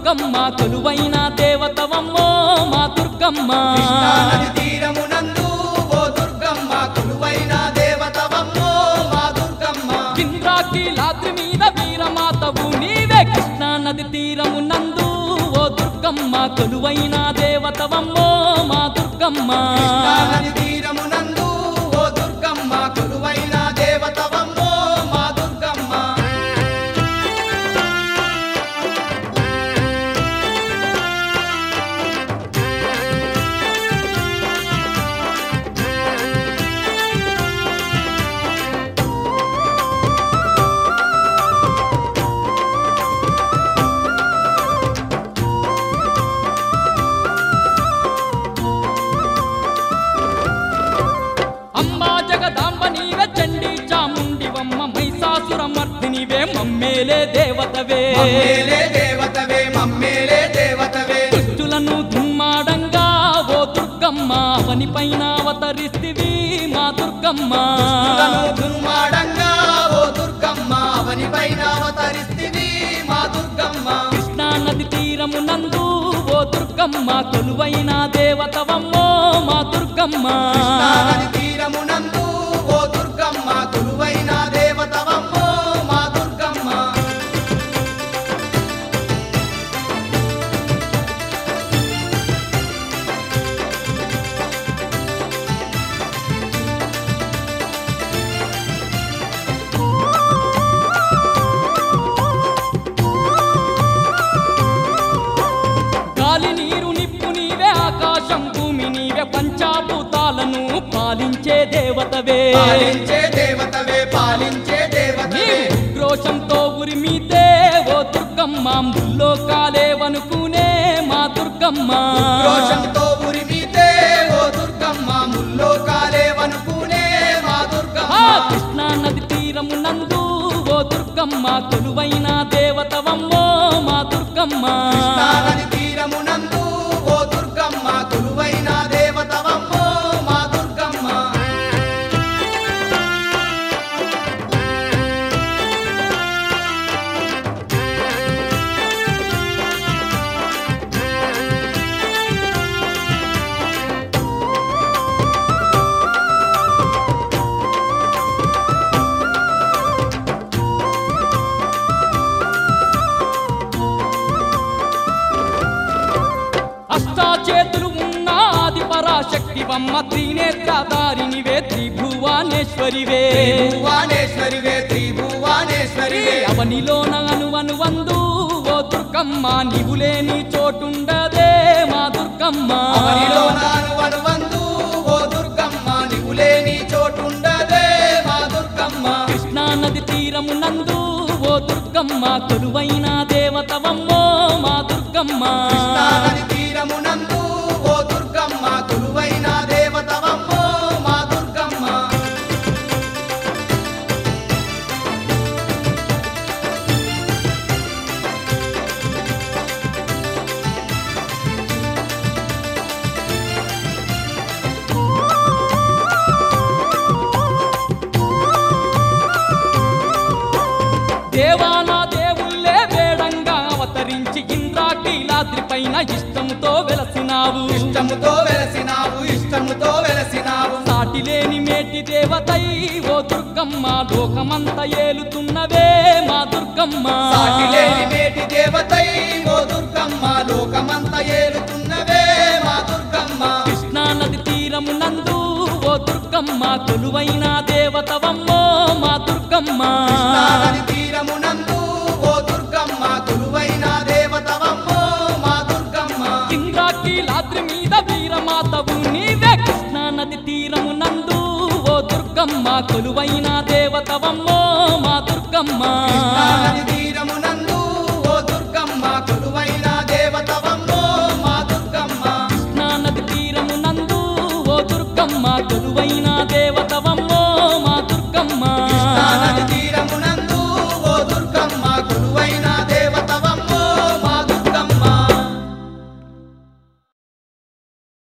దుర్గమ్మ కొలువైన దేవతవమ్మో మా దుర్గమ్మ కృష్ణానది తీరమునందు ఓ దుర్గమ్మ కొలువైన దేవతవమ్మో మా దుర్గమ్మ ఇంద్రాకి లాద్రి మీద వీరమాతవు నీవే కృష్ణా నది తీరము నందు ఓ దుర్గమ్మ కొలువైన దేవతవమ్మో మా దుర్గమ్మ కృష్ణానది తీరమునందు ఓ దుర్గమ్మ కొలువైన దేవతవమ్మో మా దుర్గమ్మ అమ్మా జగదాంబ నీవే చండి చాముండివమ్మ మైసాసుర మర్దినివే మమ్మేలే దేవతవే మమ్మేలే దేవతవే మమ్మేలే దేవతవే దుష్టులను దుమ్మాడంగా ఓ దుర్గమ్మ అవని పైన అవతరిస్తివి మా దుర్గమ్మ దుష్టులను దుర్మాడంగా ఓ దుర్గమ్మ అవని పైన అవతరిస్తివి మా దుర్గమ్మ కృష్ణా నది తీరము నందు ఓ దుర్గమ్మ కొలువైన దేవతవమ్మో మా దుర్గమ్మ కృష్ణానది తీరమునందు ఓ దుర్గమ్మ కొలువైన దేవతవమ్మో మా దుర్గమ్మ గాలి నీరు నిప్పు నీవే ఆకాశం భూమి నీవే పంచాభూతాలను పాలించే దేవతవే పాలించే దేవతవే పాలించే నీ దేవతవే ఉగ్రోషంతో ఉరిమితే ఓ దుర్గమ్మ ముల్లో కాలేవనుకునే మా దుర్గమ్మ రోషంతో ఉరిమితే ఓ దుర్గమ్మ ముల్లో కాలేవనుకునే మా దుర్గమ్మ ఆ కృష్ణా నది తీరము నందు ఓ దుర్గమ్మ కొలువైన దేవతవమ్మో మా దుర్గమ్మ కృష్ణానది తీరమునందు ఓ దుర్గమ్మ కొలువైన దేవతవమ్మో మా దుర్గమ్మ అష్టాచేతులు ఉన్న ఆది పరాశక్తివమ్మ త్రినేత్రధారినివే త్రిభువానేశ్వరివే త్రిభువనేశ్వరివే త్రిభువనేశ్వరివే అవనిలోన అనువను వందు ఓ దుర్గమ్మ నీవు లేని చోటుండదే మా దుర్గమ్మ అవనిలో నాను వనువందు ఓ దుర్గమ్మ నీవు లేని చోటుండదే మా దుర్గమ్మ కృష్ణా నది తీరము నందు ఓ దుర్గమ్మ కొలువైన దేవతవమ్మో మా దుర్గమ్మ కృష్ణానది తీరమునందు ఓ దుర్గమ్మ కొలువైన దేవతవమ్మో మా దుర్గమ్మ దేవానా దేవుళ్ళే వేడంగా అవతరించి ఇంద్రాకీలాద్రి పైన ఇష్టముతో వెలసినావు ఇష్టముతో వెలసినావు ఇష్టముతో వెలసినావు సాటి లేని మేటి దేవతై ఓ దుర్గమ్మ లోకమంత ఏలుతున్నవే మా దుర్గమ్మ సాటి లేని మేటి దేవతై ఓ దుర్గమ్మ లోకమంత ఏలుతున్నవే మా దుర్గమ్మ కృష్ణా నది తీరము నందు ఓ దుర్గమ్మ కొలువైన దేవతవమ్మో మా దుర్గమ్మ కృష్ణానది తీరమునందు ఓ దుర్గమ్మ కొలువైన దేవతవమ్మో మా దుర్గమ్మ ఇంద్రాకి లాద్రి మీద వీరమాతవు నీవే కృష్ణా నది తీరము నందు ఓ దుర్గమ్మ కొలువైన దేవతవమ్మో మా దుర్గమ్మ కృష్ణానది తీరమునందు ఓ దుర్గమ్మ కొలువైన దేవతవమ్మో మా దుర్గమ్మ కృష్ణా నది తీరము నందు ఓ దుర్గమ్మ కొలువైన దేవతవమ్మో